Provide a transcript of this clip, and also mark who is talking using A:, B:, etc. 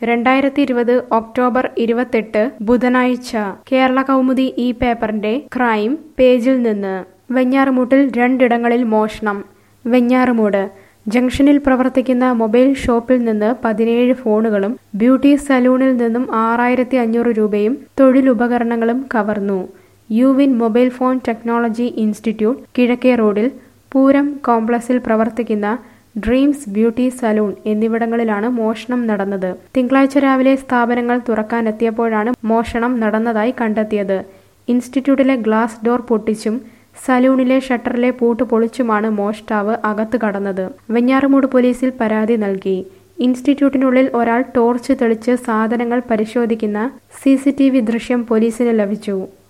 A: രണ്ടായിരത്തി ഇരുപത് ഒക്ടോബർ ഇരുപത്തെട്ട് ബുധനാഴ്ച കേരള കൗമുദി ഈ പേപ്പറിന്റെ ക്രൈം പേജിൽ നിന്ന് വെഞ്ഞാറുമൂട്ടിൽ രണ്ടിടങ്ങളിൽ മോഷണം വെഞ്ഞാറുമൂട് ജംഗ്ഷനിൽ പ്രവർത്തിക്കുന്ന മൊബൈൽ ഷോപ്പിൽ നിന്ന് പതിനേഴ് ഫോണുകളും ബ്യൂട്ടി സലൂണിൽ നിന്നും ആറായിരത്തി അഞ്ഞൂറ് രൂപയും തൊഴിലുപകരണങ്ങളും കവർന്നു യുവിൻ മൊബൈൽ ഫോൺ ടെക്നോളജി ഇൻസ്റ്റിറ്റ്യൂട്ട് കിഴക്കേ റോഡിൽ പൂരം കോംപ്ലക്സിൽ പ്രവർത്തിക്കുന്ന ഡ്രീംസ് ബ്യൂട്ടി സലൂൺ എന്നിവിടങ്ങളിലാണ് മോഷണം നടന്നത് തിങ്കളാഴ്ച രാവിലെ സ്ഥാപനങ്ങൾ തുറക്കാനെത്തിയപ്പോഴാണ് മോഷണം നടന്നതായി കണ്ടെത്തിയത് ഇൻസ്റ്റിറ്റ്യൂട്ടിലെ ഗ്ലാസ് ഡോർ പൊട്ടിച്ചും സലൂണിലെ ഷട്ടറിലെ പൂട്ട് പൊളിച്ചുമാണ് മോഷ്ടാവ് അകത്ത് കടന്നത് വെഞ്ഞാറുമൂട് പോലീസിൽ പരാതി നൽകി ഇൻസ്റ്റിറ്റ്യൂട്ടിനുള്ളിൽ ഒരാൾ ടോർച്ച് തെളിച്ച് സാധനങ്ങൾ പരിശോധിക്കുന്ന സി ദൃശ്യം പോലീസിന് ലഭിച്ചു